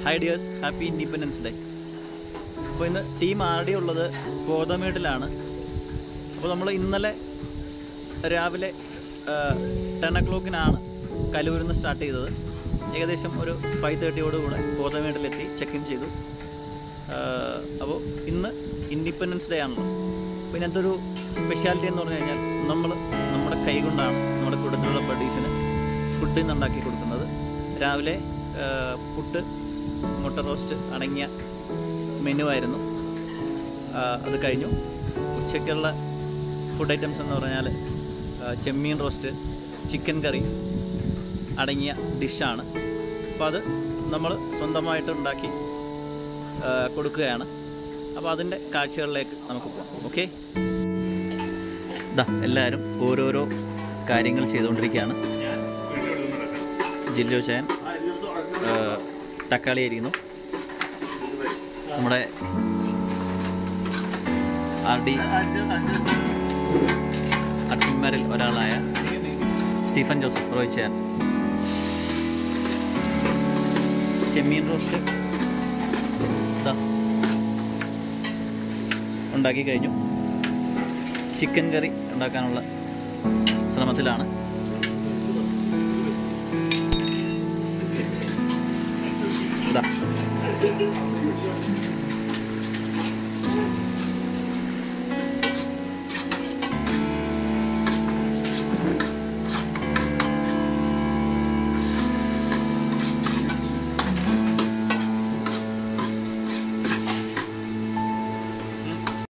high dears happy independence day അപ്പോൾ ഇന്ന് team ആടി ഉള്ളത് കോതമേട്ടിലാണ് അപ്പോൾ നമ്മൾ ഇന്നലെ രാവിലെ ടെൻ ഒ ക്ലോക്കിനാണ് കലൂരിൽ നിന്ന് സ്റ്റാർട്ട് ചെയ്തത് ഏകദേശം ഒരു ഫൈവ് തേർട്ടിയോടുകൂടെ കോതമേട്ടിലെത്തി ചെക്ക് ഇൻ ചെയ്തു അപ്പോൾ ഇന്ന് ഇൻഡിപെൻഡൻസ് ഡേ ആണല്ലോ അപ്പോൾ ഇതിനകത്ത് ഒരു സ്പെഷ്യാലിറ്റി എന്ന് പറഞ്ഞു കഴിഞ്ഞാൽ നമ്മൾ നമ്മുടെ കൈ കൊണ്ടാണ് നമ്മുടെ കൂട്ടത്തിലുള്ള ബഡീസിന് ഫുഡ് ഇന്ന് ഉണ്ടാക്കി കൊടുക്കുന്നത് രാവിലെ ആ, പുട്ട് മുട്ട റോസ്റ്റ് അടങ്ങിയ മെനു ആയിരുന്നു ആ, അത് കഴിഞ്ഞു ഉച്ചയ്ക്കുള്ള ഫുഡ് ഐറ്റംസ് എന്ന് പറഞ്ഞാൽ ആ, ചെമ്മീൻ റോസ്റ്റ് ചിക്കൻ കറി അടങ്ങിയ ഡിഷാണ് അപ്പോൾ അത് നമ്മൾ സ്വന്തമായിട്ട് ഉണ്ടാക്കി ആ, കൊടുക്കുകയാണ് അപ്പോൾ അതിൻ്റെ കാഴ്ചകളിലേക്ക് നമുക്ക് പോകാം ഓക്കെ ഇതാ എല്ലാവരും ഓരോരോ കാര്യങ്ങൾ ചെയ്തുകൊണ്ടിരിക്കുകയാണ് ജില്ലു ചായൻ ആ, തക്കാളി അരിയുന്നു നമ്മുടെ ആർ ഡി അഡ്മിന്മാരിൽ ഒരാളായ സ്റ്റീഫൻ ജോസഫ് റോയ് ചാൻ ചെമ്മീൻ റോസ്റ്റ് ഇതാ ഉണ്ടാക്കി കഴിഞ്ഞു ചിക്കൻ കറി ഉണ്ടാക്കാനുള്ള ശ്രമത്തിലാണ് ഇതാ